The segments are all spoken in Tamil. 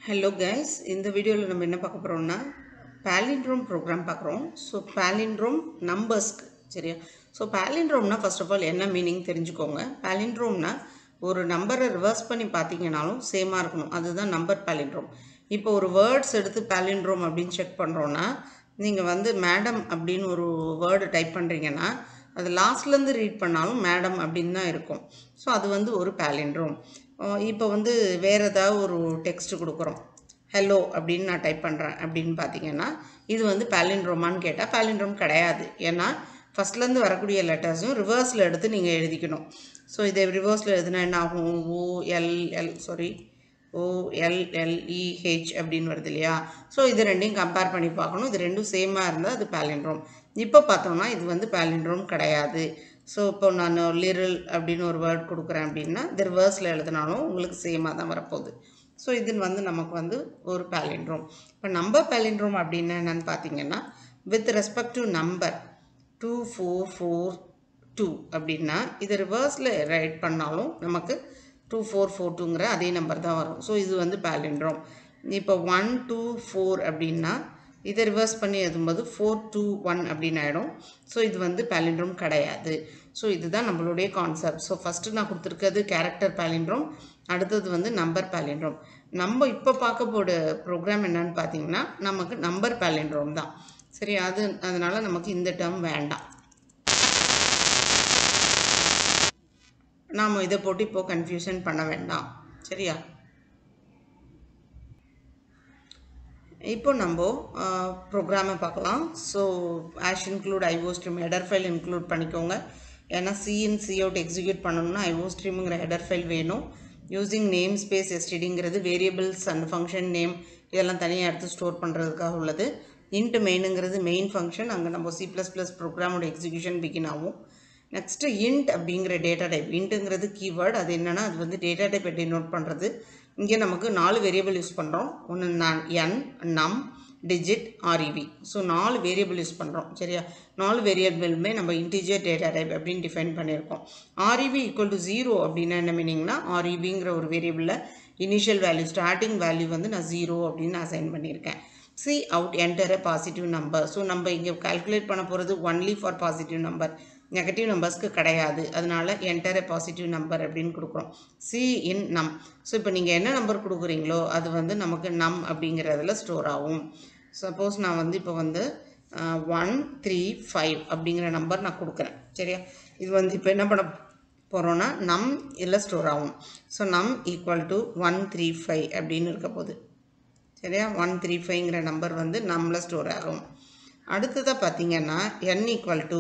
ஹலோ கைஸ் இந்த வீடியோவில் நம்ம என்ன பார்க்க போகிறோம்னா பேலிண்ட்ரோம் ப்ரோக்ராம் பார்க்குறோம் ஸோ பேலிண்ட்ரோம் நம்பர்ஸ்க்கு சரியா ஸோ பேலிண்ட்ரோம்னா ஃபர்ஸ்ட் ஆஃப் ஆல் என்ன மீனிங் தெரிஞ்சுக்கோங்க பேலிண்ட்ரோம்னா ஒரு நம்பரை ரிவர்ஸ் பண்ணி பார்த்தீங்கனாலும் சேமாக இருக்கணும் அதுதான் நம்பர் பேலிண்ட்ரோம் இப்போ ஒரு வேர்ட்ஸ் எடுத்து பேலிண்ட்ரோம் அப்படின்னு செக் பண்ணுறோன்னா நீங்கள் வந்து மேடம் அப்படின்னு ஒரு வேர்டு டைப் பண்ணுறீங்கன்னா அது லாஸ்ட்லேருந்து ரீட் பண்ணாலும் மேடம் அப்படின்னு தான் இருக்கும் ஸோ அது வந்து ஒரு பேலிண்ட்ரோம் இப்போ வந்து வேறு ஏதாவது ஒரு டெக்ஸ்ட் கொடுக்குறோம் ஹலோ அப்படின்னு நான் டைப் பண்ணுறேன் அப்படின்னு பார்த்தீங்கன்னா இது வந்து பேலிண்ட்ரோமான்னு கேட்டால் பேலிண்ட்ரோம் கிடையாது ஏன்னா ஃபஸ்ட்லேருந்து வரக்கூடிய லெட்டர்ஸும் ரிவர்ஸில் எடுத்து நீங்கள் எழுதிக்கணும் ஸோ இதை ரிவர்ஸில் எழுதுனா என்ன ஆகும் O L L sorry OLLEH அப்படின்னு வருது இல்லையா ஸோ இது ரெண்டையும் கம்பேர் பண்ணி பார்க்கணும் இது ரெண்டும் சேமாக இருந்தால் அது பேலிண்ட்ரோம் இப்போ பார்த்தோம்னா இது வந்து பேலிண்ட்ரோம் கிடையாது ஸோ இப்போ நான் லிரில் அப்படின்னு ஒரு வேர்ட் கொடுக்குறேன் அப்படின்னா இது ரிவர்ஸில் எழுதினாலும் உங்களுக்கு சேமாக தான் வரப்போகுது ஸோ இது வந்து நமக்கு வந்து ஒரு பேலிண்ட்ரோம் இப்போ நம்பர் பேலிண்ட்ரோம் அப்படின்னா என்னென்னு பார்த்தீங்கன்னா with respect to number two four four two அப்படின்னா இது ரிவர்ஸில் ரைட் பண்ணாலும் நமக்கு டூ ஃபோர் ஃபோர் டூங்கிற அதே நம்பர் தான் வரும் ஸோ இது வந்து பேலிண்ட்ரோம் இப்போ ஒன் டூ ஃபோர் அப்படின்னா இதை ரிவர்ஸ் பண்ணி எழுதும்போது ஃபோர் டூ ஒன் அப்படின்னு ஆகிடும் ஸோ இது வந்து பேலிண்ட்ரோம் கிடையாது ஸோ இதுதான் நம்மளுடைய கான்செப்ட் ஸோ ஃபஸ்ட்டு நான் கொடுத்துருக்கிறது கேரக்டர் பேலிண்ட்ரோம் அடுத்தது வந்து நம்பர் பேலிண்ட்ரோம் நம்ம இப்போ பார்க்க போட ப்ரோக்ராம் என்னன்னு பார்த்தீங்கன்னா நமக்கு நம்பர் பேலிண்ட்ரோம் தான் சரி அது அதனால் நமக்கு இந்த டேர்ம் வேண்டாம் நாம் இதை போட்டு இப்போது கன்ஃபியூஷன் பண்ண வேண்டாம் சரியா இப்போ நம்ம ப்ரோக்ராமை பார்க்கலாம் so hash include IO stream header file include பண்ணிக்கோங்க ஏன்னா சிஇன் சி அவுட் எக்ஸிக்யூட் பண்ணணும்னா ஐஓ ஸ்ட்ரீமுங்கிற ஹெடர் ஃபைல் வேணும் யூஸிங் நேம் ஸ்பேஸ் எஸ்டிடிங்கிறது வேரியபிள்ஸ் அண்ட் ஃபங்க்ஷன் நேம் இதெல்லாம் தனியாக எடுத்து ஸ்டோர் பண்ணுறதுக்காக உள்ளது இன்ட் மெயினுங்கிறது மெயின் ஃபங்க்ஷன் அங்கே நம்ம சி ப்ளஸ் ப்ளஸ் ப்ரோக்ராமோட எக்ஸிக்யூஷன் பிகின் ஆகும் நெக்ஸ்ட்டு இன்ட் அப்படிங்கிற டேட்டா டைப் இன்ட்டுங்கிறது கீவேர்டு அது என்னென்னா அது வந்து டேட்டா டைப் டெனோட் பண்ணுறது இங்கே நமக்கு நாலு வேரியபிள் யூஸ் பண்ணுறோம் ஒன்று நான் n num digit rev so நாலு வேரியபிள் யூஸ் பண்ணுறோம் சரியா நாலு வேரியபிளுமே நம்ம இன்டிஜர் டேட்டா டைப் அப்படின்னு டிஃபைன் பண்ணியிருக்கோம் ஆர்இவி ஈக்குவல் டு ஜீரோ அப்படின்னா என்ன மீனிங்னா ஆர்இவிங்கிற ஒரு வேரியபிளில் இனிஷியல் வேல்யூ ஸ்டார்டிங் வேல்யூ வந்து நான் ஜீரோ அப்படின்னு அசைன் பண்ணியிருக்கேன் cout enter a positive number so நம்ம இங்கே கால்குலேட் பண்ண போகிறது only for positive number negative நம்பர்ஸ்க்கு கிடையாது அதனால என்டர் எ பாசிட்டிவ் நம்பர் அப்படின்னு கொடுக்குறோம் சி இன் நம் ஸோ இப்போ நீங்கள் என்ன நம்பர் கொடுக்குறீங்களோ அது வந்து நமக்கு நம் அப்படிங்கிறதுல ஸ்டோர் ஆகும் சப்போஸ் நான் வந்து இப்போ வந்து ஒன் த்ரீ ஃபைவ் அப்படிங்கிற நம்பர் நான் கொடுக்குறேன் சரியா இது வந்து இப்போ என்ன பண்ண போகிறோன்னா நம் இதில் ஸ்டோர் ஆகும் so num equal to one three five அப்படின்னு இருக்க போகுது சரியா ஒன் த்ரீ ஃபைவ்ங்கிற நம்பர் வந்து நம்மள ஸ்டோர் ஆகும் அடுத்ததாக பார்த்தீங்கன்னா என் ஈக்குவல் டு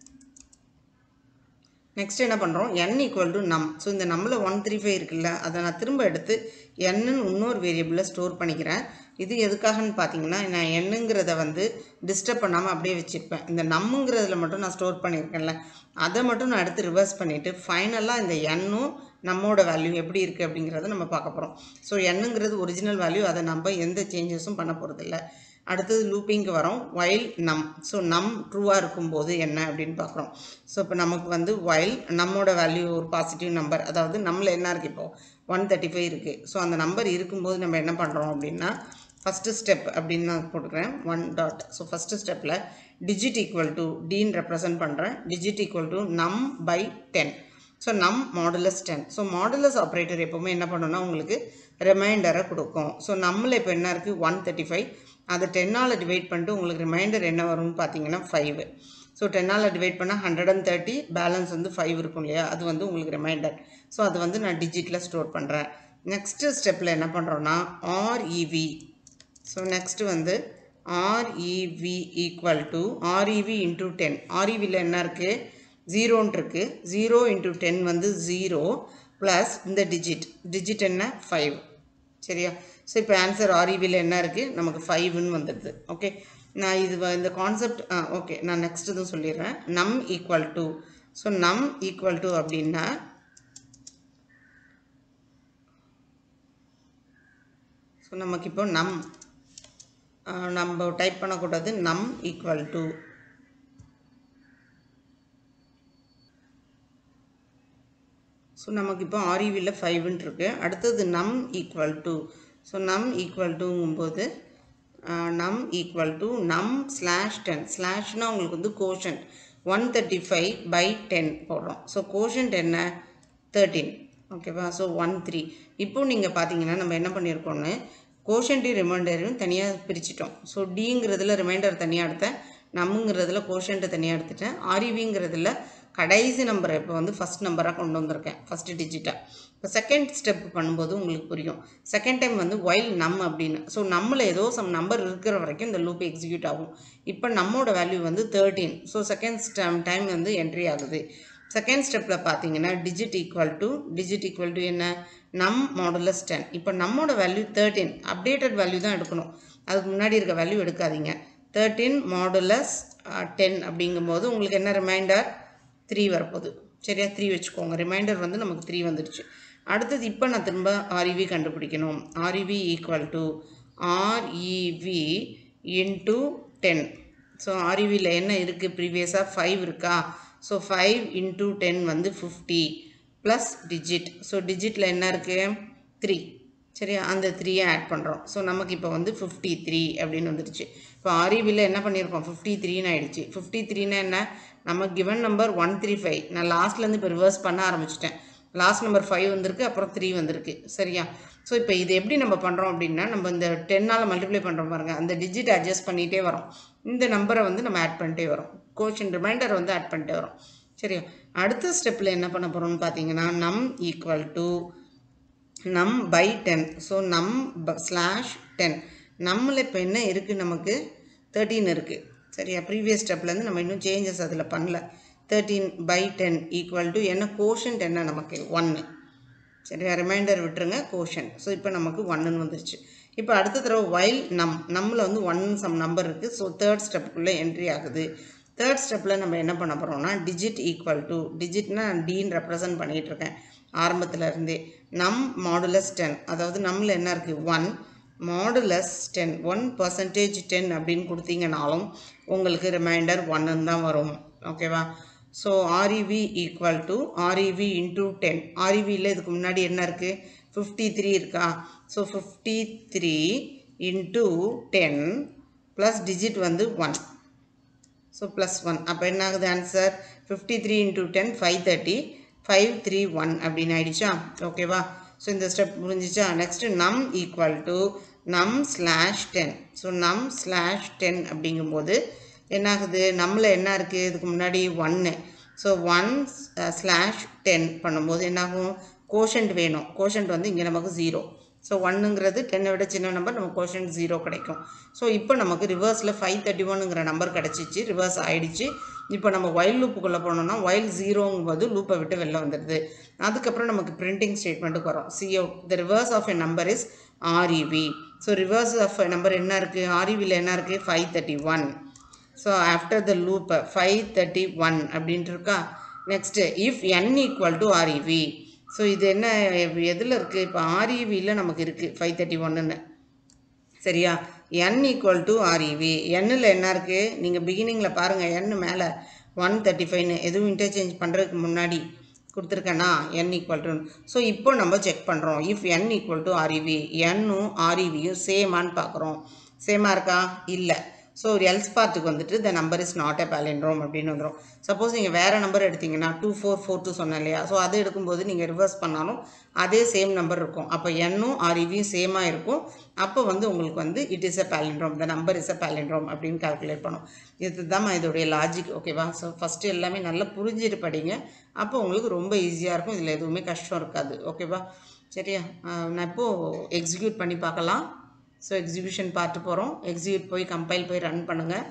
நெக்ஸ்ட் என்ன பண்ணுறோம் n equal to num so இந்த நம்மள ஒன் த்ரீ ஃபைவ் இருக்குல்ல அதை நான் திரும்ப எடுத்து என்னன்னு இன்னொரு வேரியபிளில் ஸ்டோர் பண்ணிக்கிறேன் இது எதுக்காகன்னு பார்த்தீங்கன்னா நான் என்னங்கிறத வந்து டிஸ்டர்ப் பண்ணாமல் அப்படியே வச்சுருப்பேன் இந்த நம்முங்கிறதுல மட்டும் நான் ஸ்டோர் பண்ணியிருக்கேன்ல அதை மட்டும் நான் எடுத்து ரிவர்ஸ் பண்ணிவிட்டு ஃபைனலாக இந்த எண்ணும் நம்மோட வேல்யூ எப்படி இருக்குது அப்படிங்கிறத நம்ம பார்க்க போகிறோம் ஸோ என்னங்கிறது ஒரிஜினல் வேல்யூ அதை நம்ம எந்த சேஞ்சஸும் பண்ண போகிறதில்ல அடுத்தது லூப்பிங்க்கு வரோம் வைல் நம் ஸோ நம் ட்ரூவாக இருக்கும்போது என்ன அப்படின்னு பார்க்குறோம் ஸோ இப்போ நமக்கு வந்து வைல் நம்மோட வேல்யூ ஒரு பாசிட்டிவ் நம்பர் அதாவது நம்மள என்ன இருக்குது இப்போது ஒன் தேர்ட்டி ஃபைவ் இருக்குது ஸோ அந்த நம்பர் இருக்கும்போது நம்ம என்ன பண்ணுறோம் அப்படின்னா ஃபஸ்ட்டு ஸ்டெப் அப்படின்னு நான் போட்டுக்கிறேன் ஒன் டாட் ஸோ ஃபஸ்ட்டு ஸ்டெப்பில் digit equal to ten represent பண்ணுறேன் digit equal to num by ten so num modulus ten so modulus operator எப்போவுமே என்ன பண்ணுன்னா உங்களுக்கு ரிமைண்டரை கொடுக்கும் ஸோ நம்மள இப்போ என்ன இருக்குது ஒன் தேர்ட்டி ஃபைவ் அதை டென்னால் டிவைட் பண்ணிட்டு உங்களுக்கு ரிமைண்டர் என்ன வரும்னு பார்த்தீங்கன்னா ஃபைவ் ஸோ டென்னால் டிவைட் பண்ணால் ஹண்ட்ரட் அண்ட் தேர்ட்டி பேலன்ஸ் வந்து ஃபைவ் இருக்கும் இல்லையா அது வந்து உங்களுக்கு ரிமைண்டர் ஸோ அது வந்து நான் டிஜிட்டில் ஸ்டோர் பண்ணுறேன் நெக்ஸ்ட்டு ஸ்டெப்பில் என்ன பண்ணுறோன்னா ஆர்இவி ஸோ நெக்ஸ்ட்டு வந்து rev equal to rev into ten ஆர்இவியில் என்ன இருக்குது ஜீரோன்ட்டு இருக்குது ஜீரோ இன்ட்டு டென் வந்து ஜீரோ ப்ளஸ் இந்த டிஜிட் டிஜிட் என்ன ஃபைவ் சரியா ஸோ இப்போ ஆன்சர் ஆர்இவியில் என்ன இருக்குது நமக்கு ஃபைவ்னு வந்துடுது ஓகே நான் இது இந்த கான்செப்ட் ஆ ஓகே நான் நெக்ஸ்ட் இதுவும் சொல்லிடுறேன் num equal to so num equal to அப்படின்னா ஸோ நமக்கு இப்போ நம் நம்ம டைப் பண்ணக்கூடாது நம் ஈக்குவல் டு ஸோ நமக்கு இப்போ ஆர்இவியில் ஃபைவ்ன்ட்டு இருக்கு அடுத்தது num equal to so num equal டுங்கும்போது num equal to num slash ten ஸ்லாஷ்னால் உங்களுக்கு வந்து quotient one thirty five by ten போடுறோம் ஸோ கோஷன்ட் என்ன தேர்ட்டீன் ஓகேவா ஸோ ஒன் த்ரீ இப்போ நீங்கள் பார்த்தீங்கன்னா நம்ம என்ன பண்ணியிருக்கோம்னு கோஷன்ட்டையும் ரிமைண்டரையும் தனியாக பிரிச்சிட்டோம் ஸோ டிங்கிறதுல ரிமைண்டர் தனியாக எடுத்தேன் நம்முங்கிறதுல கோஷன்ட்டை தனியாக எடுத்துட்டேன் ஆர்இவிங்கிறதுல கடைசி நம்பரை இப்போ வந்து ஃபஸ்ட் நம்பராக கொண்டு வந்திருக்கேன் ஃபஸ்ட்டு டிஜிட்டாக இப்போ செகண்ட் ஸ்டெப் பண்ணும்போது உங்களுக்கு புரியும் செகண்ட் டைம் வந்து ஒயில் நம் அப்படின்னு ஸோ நம்மள ஏதோ சம் நம்பர் இருக்கிற வரைக்கும் இந்த லூப் எக்ஸிக்யூட் ஆகும் இப்போ நம்மோட வேல்யூ வந்து தேர்ட்டீன் ஸோ செகண்ட் டைம் வந்து என்ட்ரி ஆகுது செகண்ட் ஸ்டெப்பில் பார்த்தீங்கன்னா digit equal to digit equal to என்ன நம் மாடுலஸ் டென் இப்போ நம்மோட வேல்யூ தேர்ட்டீன் அப்டேட்டட் வேல்யூ தான் எடுக்கணும் அதுக்கு முன்னாடி இருக்க வேல்யூ எடுக்காதீங்க தேர்ட்டீன் மாடுலஸ் டென் அப்படிங்கும்போது உங்களுக்கு என்ன ரிமைண்டர் த்ரீ வரப்போகுது சரியா த்ரீ வச்சுக்கோங்க ரிமைண்டர் வந்து நமக்கு த்ரீ வந்துடுச்சு அடுத்தது இப்போ நான் திரும்ப ஆர்இவி கண்டுபிடிக்கணும் rev equal to rev into ten so ஆர்இவியில் என்ன இருக்குது ப்ரீவியஸாக ஃபைவ் இருக்கா ஸோ ஃபைவ் இன்ட்டு டென் வந்து ஃபிஃப்டி ப்ளஸ் டிஜிட் ஸோ டிஜிட்டில் என்ன இருக்குது த்ரீ சரியா அந்த த்ரீயை ஆட் பண்ணுறோம் ஸோ நமக்கு இப்போ வந்து ஃபிஃப்டி த்ரீ அப்படின்னு வந்துடுச்சு இப்போ ஆர்இவியில் என்ன பண்ணியிருக்கோம் ஃபிஃப்டி த்ரீன்னு ஆயிடுச்சு ஃபிஃப்டி த்ரீனா என்ன நம்ம given number one three five நான் லாஸ்ட்லேருந்து இப்போ ரிவர்ஸ் பண்ண ஆரம்பிச்சிட்டேன் லாஸ்ட் நம்பர் ஃபைவ் வந்திருக்கு அப்புறம் த்ரீ வந்திருக்கு சரியா ஸோ இப்போ இது எப்படி நம்ம பண்ணுறோம் அப்படின்னா நம்ம இந்த டென்னால் மல்டிப்ளை பண்ணுறோம் பாருங்கள் அந்த டிஜிட் அட்ஜஸ்ட் பண்ணிகிட்டே வரோம் இந்த நம்பரை வந்து நம்ம ஆட் பண்ணிட்டே வரோம் கோஷன் ரிமைண்டர் வந்து ஆட் பண்ணிட்டே வரோம் சரியா அடுத்த ஸ்டெப்பில் என்ன பண்ண போகிறோம்னு பார்த்தீங்கன்னா num equal to num by ten so num slash ten நம்மள இப்போ என்ன இருக்குது நமக்கு தேர்ட்டீன் இருக்குது சரியா ப்ரீவியஸ் ஸ்டெப்லேருந்து நம்ம இன்னும் சேஞ்சஸ் அதில் பண்ணல thirteen by ten equal to என்ன கோஷன்ட் என்ன நமக்கு ஒன்று சரியா ரிமைண்டர் விட்டுருங்க கோஷன் ஸோ இப்போ நமக்கு ஒன்றுன்னு வந்துருச்சு இப்போ அடுத்த தடவை வைல் நம் நம்மில் வந்து ஒன் சம் நம்பர் இருக்குது ஸோ தேர்ட் ஸ்டெப்புக்குள்ளே என்ட்ரி ஆகுது தேர்ட் ஸ்டெப்பில் நம்ம என்ன பண்ண போகிறோம்னா டிஜிட் ஈக்குவல் டு டிஜிட்னா நான் டீன் ரெப்ரசன்ட் பண்ணிகிட்டு இருக்கேன் ஆரம்பத்தில் இருந்தே நம் மாடுலஸ் டென் அதாவது நம்மில் என்ன இருக்குது one modulus ten one percentage ten அப்படின்னு கொடுத்தீங்கனாலும் உங்களுக்கு ரிமைண்டர் ஒன்னு தான் வரும் ஓகேவா so rev equal to rev into ten ஆர்இவியில் இதுக்கு முன்னாடி என்ன இருக்குது ஃபிஃப்டி த்ரீ இருக்கா so fifty three into ten plus digit வந்து ஒன் ஸோ ப்ளஸ் ஒன் அப்போ என்ன ஆகுது answer fifty three into ten five thirty five three one அப்படின்னு ஆயிடுச்சா ஓகேவா ஸோ இந்த ஸ்டெப் முடிஞ்சிச்சா next num equal to num slash ten so num slash ten அப்படிங்கும்போது என்ன ஆகுது நம்மள என்ன இருக்குது இதுக்கு முன்னாடி ஒன்று ஸோ ஒன் ஸ்லாஷ் டென் பண்ணும்போது என்னாகும் கோஷன்ட் வேணும் கோஷன்ட் வந்து இங்கே நமக்கு ஜீரோ ஸோ ஒன்னுங்கிறது டென்னை விட சின்ன நம்பர் நமக்கு கோஷன்ட் ஜீரோ கிடைக்கும் ஸோ இப்போ நமக்கு ரிவர்ஸில் ஃபைவ் தேர்ட்டி ஒன்னுங்கிற நம்பர் கிடச்சிச்சு ரிவர்ஸ் ஆயிடுச்சு இப்போ நம்ம ஒயில் லூப்புக்குள்ளே போனோம்னா ஒயில் ஜீரோங்கும்போது லூப்பை விட்டு வெளில வந்துடுது அதுக்கப்புறம் நமக்கு பிரிண்டிங் ஸ்டேட்மெண்ட்டுக்கு வரும் சிஓ the reverse of a number is rev so reverse of a number என்ன இருக்குது ஆர்இவியில் என்ன இருக்குது five thirty one so after the loop five thirty one அப்படின்ட்டு இருக்கா next if n equal to rev so இது என்ன எதில் இருக்குது இப்போ ஆர்இவியில் நமக்கு இருக்குது ஃபைவ் தேர்ட்டி ஒன்றுன்னு சரியா என் ஈக்குவல் டு ஆர்இவி எண்ணில் என்ன இருக்குது நீங்கள் பிகினிங்கில் பாருங்கள் என் மேலே ஒன் தேர்ட்டி ஃபைவ்னு எதுவும் இன்டர்சேஞ்ச் பண்ணுறதுக்கு முன்னாடி கொடுத்துருக்கேன்னா என் ஈக்குவல் டு ஸோ இப்போ நம்ம செக் பண்ணுறோம் if n equal to rev என்னும் ஆர்இவியும் சேமான்னு பார்க்குறோம் சேமாக இருக்கா இல்லை ஸோ ஒரு எல்ஸ் பார்ட்டுக்கு வந்துட்டு the number is not a palindrome அப்படின்னு வந்துடும் சப்போஸ் நீங்கள் வேறு நம்பர் எடுத்தீங்கன்னா டூ ஃபோர் ஃபோர் டூ சொன்னேன் இல்லையா ஸோ அதை எடுக்கும்போது நீங்கள் ரிவர்ஸ் பண்ணாலும் அதே சேம் நம்பர் இருக்கும் அப்போ எண்ணும் ஆர்இவியும் சேமாக இருக்கும் அப்போ வந்து உங்களுக்கு வந்து it is a palindrome the number is a palindrome அப்படின்னு கால்குலேட் பண்ணும் இதுதான் இதோடைய லாஜிக் ஓகேவா ஸோ ஃபஸ்ட்டு எல்லாமே நல்லா புரிஞ்சுட்டு படிங்க அப்போ உங்களுக்கு ரொம்ப ஈஸியாக இருக்கும் இதில் எதுவுமே கஷ்டம் இருக்காது ஓகேவா சரியா நான் இப்போது எக்ஸிக்யூட் பண்ணி பார்க்கலாம் ஸோ எக்ஸிபியூஷன் பார்த்து போகிறோம் எக்ஸிக்யூட் போய் கம்பைல் போய் ரன் பண்ணுங்கள்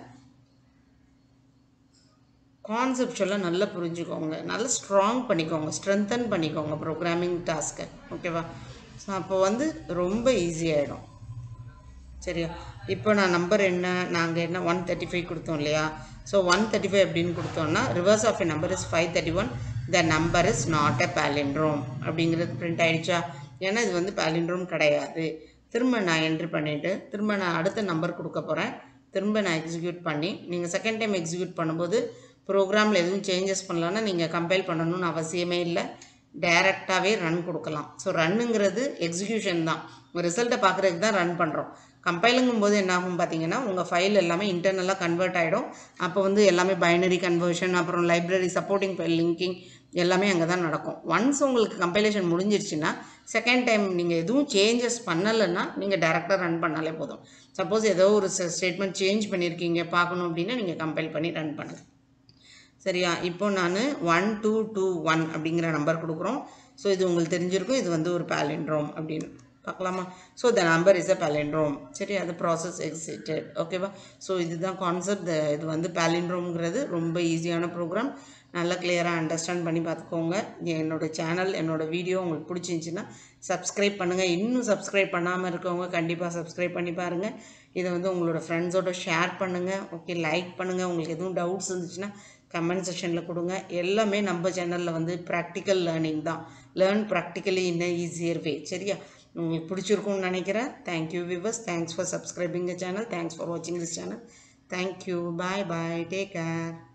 கான்செப்டுவலாக நல்லா புரிஞ்சுக்கோங்க நல்லா ஸ்ட்ராங் பண்ணிக்கோங்க ஸ்ட்ரென்தன் பண்ணிக்கோங்க ப்ரோக்ராமிங் டாஸ்க்கை ஓகேவா ஸோ அப்போ வந்து ரொம்ப ஈஸியாகிடும் சரியா இப்போ நான் நம்பர் என்ன நாங்கள் என்ன ஒன் தேர்ட்டி ஃபைவ் கொடுத்தோம் இல்லையா ஸோ ஒன் தேர்ட்டி ஃபைவ் அப்படின்னு கொடுத்தோம்னா reverse of a number is five thirty one the number is not a palindrome அப்படிங்கிறது பிரிண்ட் ஆகிடுச்சா ஏன்னா இது வந்து பேலிண்ட்ரோம் கிடையாது திரும்ப நான் என்ட்ரி பண்ணிவிட்டு திரும்ப நான் அடுத்த நம்பர் கொடுக்க போகிறேன் திரும்ப நான் எக்ஸிக்யூட் பண்ணி நீங்கள் செகண்ட் டைம் எக்ஸிக்யூட் பண்ணும்போது ப்ரோக்ராமில் எதுவும் சேஞ்சஸ் பண்ணலன்னா நீங்கள் கம்பைல் பண்ணணும்னு அவசியமே இல்லை டைரெக்டாகவே ரன் கொடுக்கலாம் ஸோ ரன்னுங்கிறது எக்ஸிக்யூஷன் தான் உங்கள் ரிசல்ட்டை பார்க்குறதுக்கு தான் ரன் பண்ணுறோம் கம்பைலுங்கும் போது என்ன ஆகும் பார்த்தீங்கன்னா உங்கள் ஃபைல் எல்லாமே இன்டர்னலாக கன்வெர்ட் ஆகிடும் அப்போ வந்து எல்லாமே பைனரி கன்வர்ஷன் அப்புறம் லைப்ரரி சப்போர்ட்டிங் ஃபைல் லிங்கிங் எல்லாமே அங்கே தான் நடக்கும் ஒன்ஸ் உங்களுக்கு கம்பைலேஷன் முடிஞ்சிருச்சுன்னா செகண்ட் டைம் நீங்கள் எதுவும் சேஞ்சஸ் பண்ணலைன்னா நீங்கள் டேரெக்டாக ரன் பண்ணாலே போதும் சப்போஸ் ஏதோ ஒரு ஸ்டேட்மெண்ட் சேஞ்ச் பண்ணியிருக்கீங்க பார்க்கணும் அப்படின்னா நீங்கள் கம்பைல் பண்ணி ரன் பண்ணுங்கள் சரியா இப்போ நான் ஒன் டூ டூ ஒன் அப்படிங்கிற நம்பர் கொடுக்குறோம் ஸோ இது உங்களுக்கு தெரிஞ்சிருக்கும் இது வந்து ஒரு பேலிண்ட்ரோம் அப்படின்னு பார்க்கலாமா so the number is a palindrome சரி அது ப்ராசஸ் எக்ஸிட்டட் ஓகேவா ஸோ இதுதான் கான்செப்ட் இது வந்து பேலிண்ட்ரோம்ங்கிறது ரொம்ப ஈஸியான ப்ரோக்ராம் நல்லா கிளியராக அண்டர்ஸ்டாண்ட் பண்ணி பார்த்துக்கோங்க என்னோட சேனல் என்னோட வீடியோ உங்களுக்கு பிடிச்சிருந்துச்சின்னா சப்ஸ்கிரைப் பண்ணுங்கள் இன்னும் சப்ஸ்கிரைப் பண்ணாமல் இருக்கவங்க கண்டிப்பாக சப்ஸ்கிரைப் பண்ணி பாருங்கள் இதை வந்து உங்களோட ஃப்ரெண்ட்ஸோட ஷேர் பண்ணுங்கள் ஓகே லைக் பண்ணுங்கள் உங்களுக்கு எதுவும் டவுட்ஸ் இருந்துச்சுன்னா கமெண்ட் செஷனில் கொடுங்க எல்லாமே நம்ம சேனலில் வந்து ப்ராக்டிக்கல் லேர்னிங் தான் learn practically in easier way சரியா உங்களுக்கு பிடிச்சிருக்கும்னு நினைக்கிறேன் thank you viewers thanks for subscribing the channel thanks for வாட்சிங் this channel thank you bye bye take care